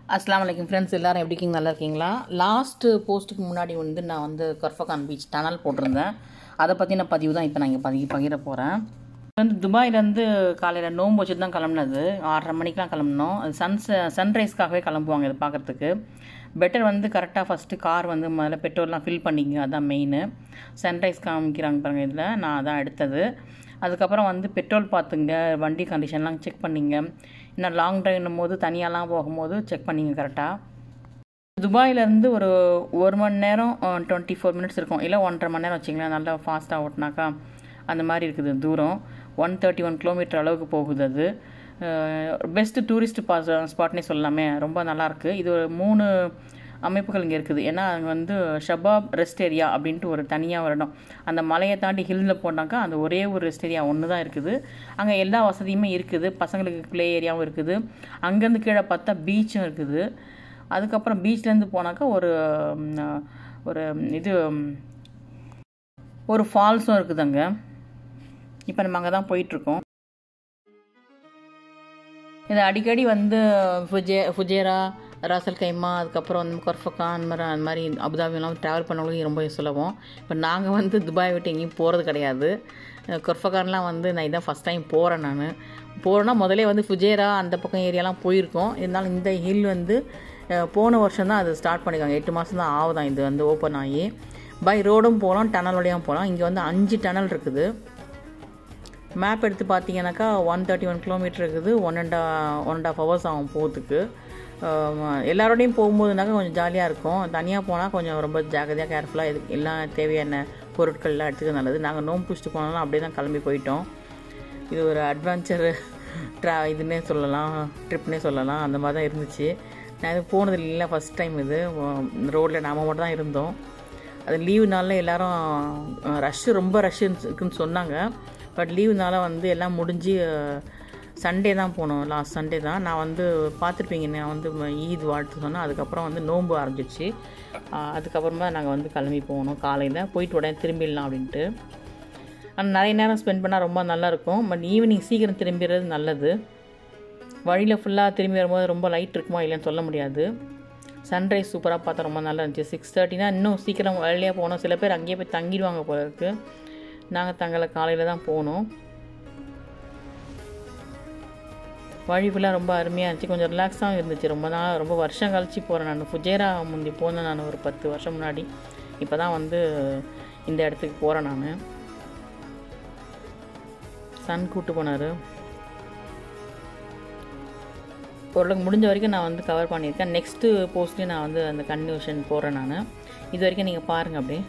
அஸ்லாம் வலைக்கம் ஃப்ரெண்ட்ஸ் எல்லாரும் எப்படி இருக்கீங்க நல்லா இருக்கீங்களா லாஸ்ட்டு போஸ்ட்டுக்கு முன்னாடி வந்து நான் வந்து கர்ஃபகான் பீச் டனல் போட்டிருந்தேன் அதை பற்றின பதிவு தான் இப்போ நான் இங்கே பதி பகிர போகிறேன் வந்து துபாயிலேருந்து காலையில் நோம்பு வச்சுட்டு தான் கிளம்புனது ஆறரை மணிக்கெலாம் கிளம்புனோம் அது சன்ஸ் சன்ரைஸ்க்காகவே கிளம்புவாங்க இதை பார்க்குறதுக்கு பெட்டர் வந்து கரெக்டாக ஃபஸ்ட்டு கார் வந்து முதல்ல பெட்ரோல்லாம் ஃபில் பண்ணிங்க அதான் மெயின் சன்ரைஸ் காமிக்கிறாங்க பாருங்கள் இதில் நான் அதான் எடுத்தது அதுக்கப்புறம் வந்து பெட்ரோல் பார்த்துங்க வண்டி கண்டிஷன்லாம் செக் பண்ணிங்க இன்னும் லாங் ட்ரைவ்னும் போது தனியாலாம் போகும்போது செக் பண்ணிங்க கரெக்டாக துபாயிலேருந்து ஒரு ஒரு மணி நேரம் டுவெண்ட்டி ஃபோர் மினிட்ஸ் இருக்கும் இல்லை ஒன்றரை மணி நேரம் வச்சிங்களேன் நல்லா ஃபாஸ்ட்டாக ஓட்டினாக்கா அந்த மாதிரி இருக்குது தூரம் ஒன் தேர்ட்டி ஒன் கிலோமீட்டர் அளவுக்கு போகுது அது பெஸ்ட்டு டூரிஸ்ட் பாஸ் ஸ்பாட்னே சொல்லலாமே ரொம்ப நல்லாயிருக்கு இது ஒரு மூணு அமைப்புகள் இங்கே இருக்குது ஏன்னா அங்கே வந்து ஷபாப் ரெஸ்ட் ஏரியா அப்படின்ட்டு ஒரு தனியாக ஒரு இடம் அந்த மலையை தாண்டி ஹில்லில் போனாக்கா அந்த ஒரே ஒரு ரெஸ்ட் ஏரியா ஒன்று தான் இருக்குது அங்கே எல்லா வசதியுமே இருக்குது பசங்களுக்கு ப்ளே ஏரியாவும் இருக்குது அங்கேருந்து கீழே பார்த்தா பீச்சும் இருக்குது அதுக்கப்புறம் பீச்லேருந்து போனாக்கா ஒரு ம், ஒரு இது ம், ஒரு ஃபால்ஸும் இருக்குது அங்கே இப்போ நம்ம அங்கே தான் போயிட்டுருக்கோம் இது அடிக்கடி வந்து ஃபுஜே ஃபுஜேரா ராசல் கைமா அதுக்கப்புறம் வந்து கொர்ஃபக்கான் அந்த மாதிரி அந்த மாதிரி அபுதாபிலாம் ட்ராவல் பண்ணவங்களுக்கு ரொம்ப சுலபம் இப்போ நாங்கள் வந்து துபாய் விட்டு எங்கேயும் போகிறது கிடையாது அஹ் கொர்ஃபக்கான்லாம் வந்து நான் இதான் ஃபஸ்ட் டைம் போகிறேன் நான் போகிறேன்னா முதலே வந்து ஃபுஜேரா அந்த பக்கம் ஏரியாலாம் போயிருக்கோம் இருந்தாலும் இந்த ஹில் வந்து அஹ் போன வருஷம் தான் அது ஸ்டார்ட் பண்ணியிருக்காங்க எட்டு மாதம் தான் ஆகுதான் இது வந்து ஓப்பன் ஆகி பை ரோடும் போகலாம் டனல் வழியாகவும் போகலாம் இங்கே வந்து அஞ்சு டனல் இருக்குது மேப் எடுத்து பார்த்தீங்கன்னாக்கா ஒன் தேர்ட்டி ஒன் கிலோமீட்டர் இருக்குது one and one and half hours ஆகும் போகிறதுக்கு அஹ் எல்லாரோடையும் போகும்போதுனாக்கா கொஞ்சம் ஜாலியாக இருக்கும் தனியாக போனால் கொஞ்சம் ரொம்ப ஜாக்கிரதையாக கேர்ஃபுல்லாக இது எல்லாம் தேவையான பொருட்கள்லாம் எடுத்துக்க நல்லது நாங்கள் நோம்பு பிடிச்சிட்டு போனாலும் அப்படியே தான் கிளம்பி போயிட்டோம் இது ஒரு அட்வென்ச்சர் ட்ரா இதுன்னே சொல்லலாம் ட்ரிப்னே சொல்லலாம் அந்த மாதிரி தான் இருந்துச்சு நான் இது போனது இல்லை ஃபஸ்ட் டைம் இது ரோட்டில் நாம மட்டும் தான் இருந்தோம் அது லீவு நாளில் எல்லாரும் ரஷ்ஷு ரொம்ப ரஷ் இருக்குன்னு சொன்னாங்க பட் லீவுனால வந்து எல்லாம் முடிஞ்சு சண்டே தான் போனோம் லாஸ்ட் சண்டே தான் நான் வந்து பார்த்துருப்பீங்க நான் வந்து ஈத் வாழ்த்து சொன்னேன் அதுக்கப்புறம் வந்து நோன்பு ஆரம்பிச்சிச்சு அஹ் அதுக்கப்புறமா நாங்கள் வந்து கிளம்பி போனோம் காலையில் போயிட்டு உடனே திரும்பிடலாம் அப்படின்ட்டு ஆனால் நிறைய நேரம் ஸ்பெண்ட் பண்ணால் ரொம்ப நல்லாயிருக்கும் பட் ஈவினிங் சீக்கிரம் திரும்பிடுறது நல்லது வழியில் ஃபுல்லாக திரும்பி வரும்போது ரொம்ப லைட் இருக்குமா இல்லைன்னு சொல்ல முடியாது சன்ரைஸ் சூப்பராக பார்த்தா ரொம்ப நல்லா இருந்துச்சு சிக்ஸ் தேர்ட்டினா இன்னும் சீக்கிரம் early-ஆ போனோம் சில பேர் அங்கேயே போய் தங்கிடுவாங்க போல இருக்கு நாங்கள் தங்களை காலையில் தான் போனோம் வழி ஃபுல்லாக ரொம்ப அருமையாக இருந்துச்சு கொஞ்சம் ரிலாக்ஸாகவும் இருந்துச்சு ரொம்ப நாள் ரொம்ப வருஷம் கழிச்சு போகிறேன் நான் ஃபுஜேரா முந்தி போனேன் நான் ஒரு பத்து வருஷம் முன்னாடி இப்போ தான் வந்து இந்த இடத்துக்கு போகிறேன் நான் சன் கூட்டு போனார் ஓரளவுக்கு முடிஞ்ச வரைக்கும் நான் வந்து கவர் பண்ணியிருக்கேன் நெக்ஸ்ட்டு போஸ்ட்லேயும் நான் வந்து அந்த கன்டினியூஷன் போடுறேன் நான் இது வரைக்கும் நீங்கள் பாருங்கள் அப்படியே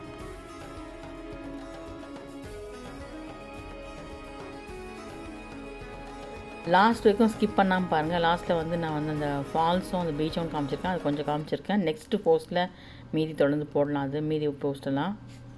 லாஸ்ட் வரைக்கும் ஸ்கிப் பண்ணாமல் பாருங்கள் லாஸ்ட்டில் வந்து நான் வந்து அந்த ஃபால்ஸும் அந்த பீச்சும் காமிச்சிருக்கேன் அது கொஞ்சம் காமிச்சிருக்கேன் நெக்ஸ்ட்டு போஸ்ட்டில் மீதி தொடர்ந்து போடலாம் அது மீதி போஸ்ட்டெல்லாம்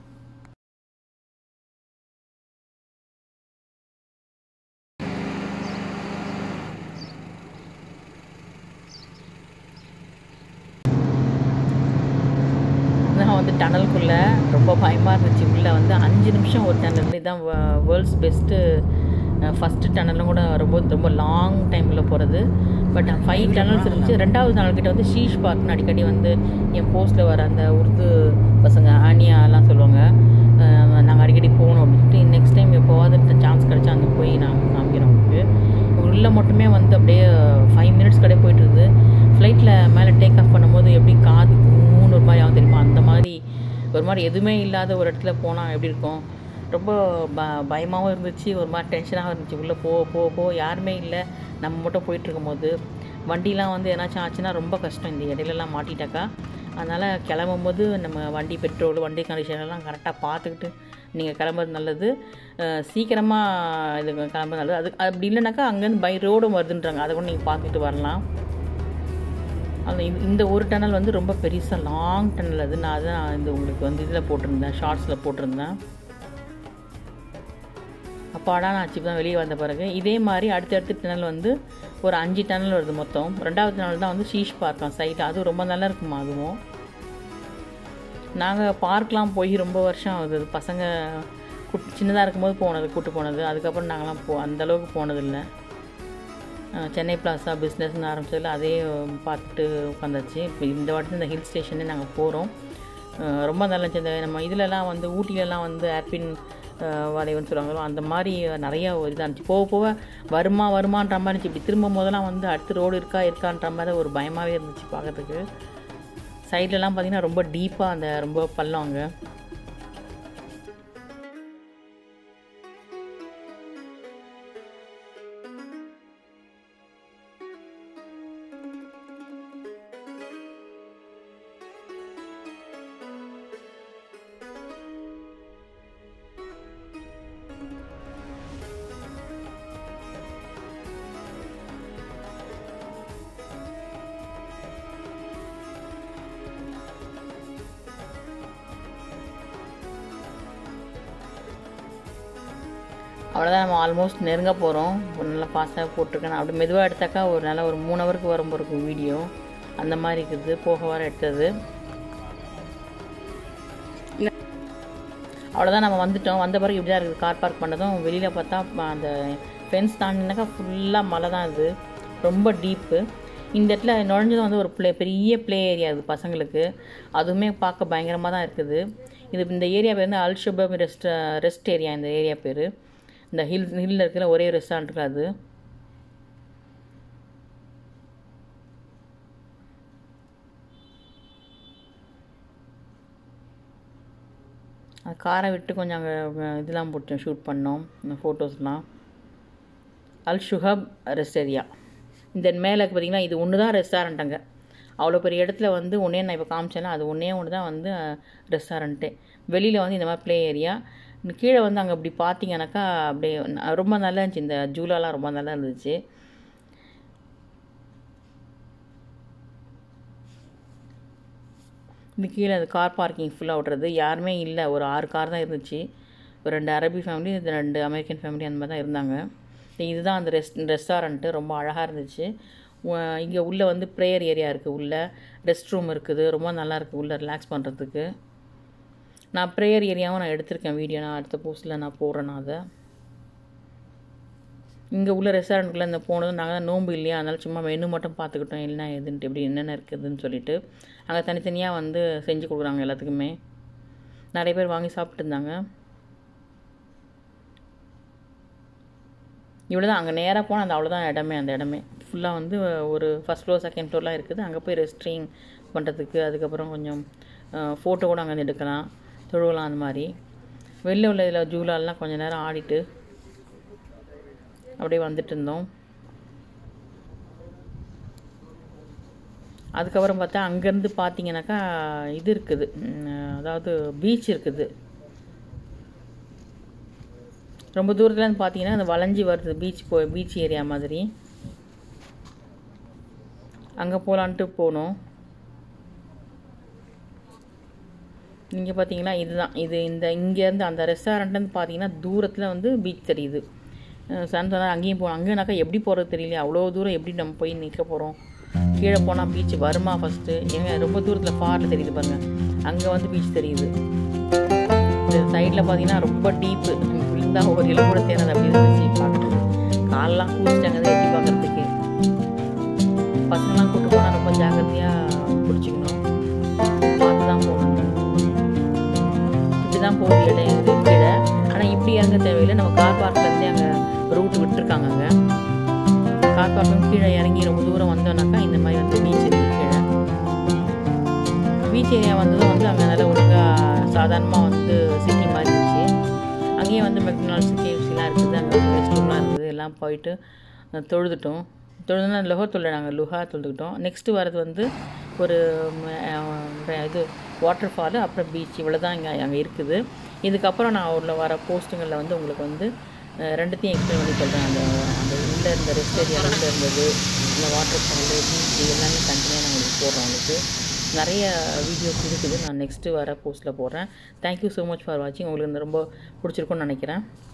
நான் வந்து டனலுக்குள்ளே ரொம்ப பயமாக இருந்துச்சு உள்ளே வந்து அஞ்சு நிமிஷம் ஒரு டனல் இதுதான் வேர்ல்ட்ஸ் பெஸ்ட்டு ஃபஸ்ட்டு டனலும் கூட ரொம்ப ரொம்ப லாங் டைமில் போகிறது பட் ஃபைவ் டனல்ஸ் இருந்துச்சு ரெண்டாவது டனல் கிட்ட வந்து ஷீஷ் பார்க்னு அடிக்கடி வந்து என் போஸ்ட்டில் வர அந்த உருது பசங்க ஆனியாலாம் சொல்லுவாங்க நாங்கள் அடிக்கடி போகணும் அப்படின்ட்டு நெக்ஸ்ட் டைம் எப்போவாது சான்ஸ் கிடச்சா அங்கே போய் நான் காமிக்கிறேன் உங்களுக்கு உள்ளே மட்டுமே வந்து அப்படியே ஃபைவ் மினிட்ஸ் கடை போயிட்டு இருக்குது ஃப்ளைட்டில் மேலே டேக் ஆஃப் பண்ணும்போது எப்படி காது மூணு ஒரு மாதிரி ஆகும் தெரியுமா அந்த மாதிரி ஒரு மாதிரி எதுவுமே இல்லாத ஒரு இடத்துல போனால் எப்படி இருக்கும் ரொம்ப ப பயமாகவும் இருந்துச்சு ஒரு மாதிரி டென்ஷனாகவும் இருந்துச்சு உள்ளே போ போ போ யாருமே இல்லை நம்ம மட்டும் போயிட்டு இருக்கும்போது வண்டிலாம் வந்து ஏதாச்சும் ஆச்சுன்னா ரொம்ப கஷ்டம் இந்த இடையிலலாம் மாட்டிட்டாக்கா அதனால் கிளம்பும்போது நம்ம வண்டி பெட்ரோல் வண்டி கண்டிஷன் எல்லாம் கரெக்டாக பார்த்துக்கிட்டு நீங்கள் கிளம்புறது நல்லது அஹ் சீக்கிரமாக இது கிளம்புறது நல்லது அது அப்படி இல்லைனாக்கா அங்கேருந்து பை ரோடும் வருதுன்றாங்க அதை கூட நீங்கள் பார்த்துட்டு வரலாம் அந்த இந்த- இந்த ஒரு டனல் வந்து ரொம்ப பெருசாக லாங் டனல் அது நான் அதான் இந்த உங்களுக்கு வந்து இதில் போட்டிருந்தேன் ஷார்ட்ஸில் போட்டிருந்தேன் அப்பாடா நான் அச்சு தான் வெளியே வந்த பிறகு இதே மாதிரி அடுத்தடுத்த டனல் வந்து ஒரு அஞ்சு டனல் வருது மொத்தம் ரெண்டாவது டனல் தான் வந்து ஷீஷ் பார்க்கலாம் சைட்டில் அதுவும் ரொம்ப நல்லா இருக்குமா அதுவும் நாங்கள் பார்க்லாம் போய் ரொம்ப வருஷம் ஆகுது அது பசங்க குட் சின்னதாக இருக்கும்போது போனது கூட்டு போனது அதுக்கப்புறம் நாங்களாம் போ அந்த அளவுக்கு போனதில்லை அஹ், சென்னை பிளாஸா பிஸ்னஸ்னு ஆரம்பிச்சதில் அதே பார்த்துட்டு உட்காந்தாச்சு இப்போ இந்த வாட்டி இந்த ஹில் ஸ்டேஷனே நாங்கள் போகிறோம் ரொம்ப நல்லா இருந்துச்சு இந்த நம்ம இதிலலாம் வந்து ஊட்டிலலாம் வந்து ஆப்பின் வளைவுன்னு சொல்லுவாங்களோ அந்த மாதிரி நிறைய ஒரு இதாக இருந்துச்சு போக போக வருமா வருமான்ற மாதிரி இருந்துச்சு இப்படி திரும்பும் போதெல்லாம் வந்து அடுத்து ரோடு இருக்கா இருக்கான்ற மாதிரி ஒரு பயமாகவே இருந்துச்சு பார்க்கறதுக்கு சைட்லலாம் பார்த்தீங்கன்னா ரொம்ப டீப்பாக அந்த ரொம்ப பள்ளம் அங்கே அவ்வளோதான் நம்ம ஆல்மோஸ்ட் நெருங்க போகிறோம் ஒரு நல்லா ஃபாஸ்ட்டாக போட்டிருக்கேன் அப்படி மெதுவாக எடுத்தாக்கா ஒரு நல்ல ஒரு மூணு ஹவருக்கு வரும்போது இருக்கும் வீடியோ அந்த மாதிரி இருக்குது போக வர எடுத்தது அவ்வளோதான் நம்ம வந்துட்டோம் வந்த பிறகு இப்படி தான் இருக்குது கார் பார்க் பண்ணதும் வெளியில் பார்த்தா ப- அந்த ஃபென்ஸ் தாண்டினாக்கா ஃபுல்லாக மலை தான் இது ரொம்ப டீப்பு இந்த இடத்துல நுழைஞ்சதும் வந்து ஒரு ப்ளே பெரிய ப்ளே ஏரியா இது பசங்களுக்கு அதுவுமே பார்க்க பயங்கரமாக தான் இருக்குது இது இந்த ஏரியா பேர் வந்து அல்ஷபம் ரெஸ்ட் ரெஸ்ட் ஏரியா இந்த ஏரியா பேர் இந்த ஹில் ஹில்லில் இருக்கிற ஒரே ரெஸ்டாரண்ட் இருக்கு அது அது காரை விட்டு கொஞ்சம் அங்கே இதெல்லாம் போட்டு ஷூட் பண்ணோம் இந்த ஃபோட்டோஸ்லாம் அல் ஷுஹப் ரெஸ்ட் ஏரியா இந்த மேலே பார்த்தீங்கன்னா இது ஒன்று தான் ரெஸ்டாரண்ட் அங்கே அவ்வளோ பெரிய இடத்துல வந்து ஒன்றே நான் இப்போ காமிச்சேன்னா அது ஒன்றே ஒன்று தான் வந்து ரெஸ்டாரண்ட்டே வெளியில் வந்து இந்த மாதிரி ப்ளே ஏரியா கீழே வந்து அங்கே அப்படி பார்த்தீங்கன்னாக்கா அப்படியே ந- ரொம்ப நல்லா இருந்துச்சு இந்த ஜூலாலாம் ரொம்ப நல்லா இருந்துச்சு இந்த கீழே அது கார் பார்க்கிங் ஃபுல்லாக விட்றது யாருமே இல்லை ஒரு ஆறு கார் தான் இருந்துச்சு ஒரு ரெண்டு அரபி ஃபேமிலி இது ரெண்டு அமெரிக்கன் ஃபேமிலி அந்த மாதிரி தான் இருந்தாங்க இது- இதுதான் அந்த ரெஸ்ட் ரெஸ்டாரண்ட்டு ரொம்ப அழகாக இருந்துச்சு இங்கே உள்ளே வந்து ப்ரேயர் ஏரியா இருக்குது உள்ளே ரெஸ்ட் ரூம் இருக்குது ரொம்ப நல்லா இருக்குது உள்ளே ரிலாக்ஸ் பண்ணுறதுக்கு நான் ப்ரேயர் ஏரியாவும் நான் எடுத்திருக்கேன் வீடியோ நான் அடுத்த போஸ்ட்டில் நான் போடுறேன் நான் அதை இங்கே உள்ள ரெஸ்டாரண்ட்குள்ளே இந்த போனதும் நாங்கள் தான் நோன்பு இல்லையா அதனால சும்மா மெனு மட்டும் பார்த்துக்கிட்டோம் என்ன ஏதுன்ட்டு எப்படி என்னென்ன இருக்குதுன்னு சொல்லிட்டு அங்கே தனித்தனியாக வந்து செஞ்சு கொடுக்குறாங்க எல்லாத்துக்குமே நிறைய பேர் வாங்கி சாப்பிட்டு இருந்தாங்க இவ்வளோ தான் அங்கே நேராக போனால் அந்த அவ்வளோதான் இடமே அந்த இடமே ஃபுல்லாக வந்து ஒரு ஃபஸ்ட் ஃப்ளோர் செகண்ட் ஃப்ளோர்லாம் இருக்குது அங்கே போய் ரெஸ்ட்ரிங் பண்ணுறதுக்கு அதுக்கப்புறம் கொஞ்சம் ஃபோட்டோ கூட அங்கே வந்து எடுக்கலாம் தொழுவலாம் அந்த மாதிரி வெளில உள்ள இதில் ஜூலாலாம் கொஞ்சம் நேரம் ஆடிட்டு அப்படியே வந்துட்டு இருந்தோம் அதுக்கப்புறம் பார்த்தா அங்கேருந்து பார்த்தீங்கன்னாக்கா இது இருக்குது ம், அதாவது பீச் இருக்குது ரொம்ப தூரத்துலேருந்து பார்த்தீங்கன்னா அந்த வளைஞ்சி வருது பீச் போ பீச் ஏரியா மாதிரி அங்கே போகலான்ட்டு போனோம் இங்கே பார்த்தீங்கன்னா இதுதான் இது இந்த இங்கேருந்து அந்த ரெஸ்டாரண்ட்லேருந்து பார்த்தீங்கன்னா தூரத்தில் வந்து பீச் தெரியுது சன் சொன்னார் அங்கேயும் போகணும் அங்கேனாக்கா எப்படி போகிறது தெரியல அவ்வளோ தூரம் எப்படி நம்ம போய் நிற்க போகிறோம் கீழே போனால் பீச் வருமா ஃபஸ்ட்டு ஏங்க ரொம்ப தூரத்தில் ஃபாரில் தெரியுது பாருங்கள் அங்கே வந்து பீச் தெரியுது இந்த சைடில் பார்த்தீங்கன்னா ரொம்ப டீப்பு விழுந்தா ஒரு இலை கூட தேராது அப்படி இருந்துச்சு பார்க்குறது காலெல்லாம் கூச்சிட்டாங்க அதை எட்டி பார்க்குறதுக்கு பசங்களாம் கூட்டு போனால் ரொம்ப ஜாக்கிரதையாக பிடிச்சிக்கணும் பார்த்து தான் போகணும் இப்படி தான் போகுது இடம் இது கீழே ஆனால் இப்படி இறங்க தேவையில்லை நம்ம கார் பார்க்லேருந்தே அங்கே ரூட் விட்டுருக்காங்க அங்கே கார் பார்க்கும் கீழே இறங்கி ரொம்ப தூரம் வந்தோம்னாக்கா இந்த மாதிரி வந்து பீச் இருக்குது கீழே பீச் ஏரியா வந்ததும் வந்து அங்கே நல்லா ஒழுங்காக சாதாரணமாக வந்து சிட்டி மாதிரி இருந்துச்சு அங்கேயே வந்து மெக்னால்ஸ் கேஎஃப்சிலாம் இருக்குது அங்கே ரெஸ்ட் ரூம்லாம் இருக்குது எல்லாம் போயிட்டு அஹ், தொழுதுட்டோம் தொழுதுனா லொஹோ தொல்லை நாங்கள் லுஹா தொழுதுக்கிட்டோம் நெக்ஸ்ட்டு வரது வந்து ஒரு ம், அஹ், இது வாட்டர் ஃபாலு அப்புறம் பீச் இவ்வளோ தான் இங்கே அங்கே இருக்குது இதுக்கப்புறம் நான் உள்ள வர போஸ்ட்டுங்களில் வந்து உங்களுக்கு வந்து அஹ், ரெண்டுத்தையும் எக்ஸ்பிளைன் பண்ணி சொல்கிறேன் அந்த அந்த உள்ளே இருந்த ரெஸ்ட் ஏரியா உள்ளே இருந்தது இந்த வாட்டர் ஃபாலு பீச் எல்லாமே தனித்தனியாக நான் உங்களுக்கு போடுறேன் உங்களுக்கு நிறைய வீடியோஸ் இருக்குது நான் நெக்ஸ்ட்டு வர போஸ்ட்டில் போடுறேன் தேங்க்யூ ஸோ மச் ஃபார் வாட்சிங் உங்களுக்கு இந்த ரொம்ப பிடிச்சிருக்கும்னு நினைக்கிறேன்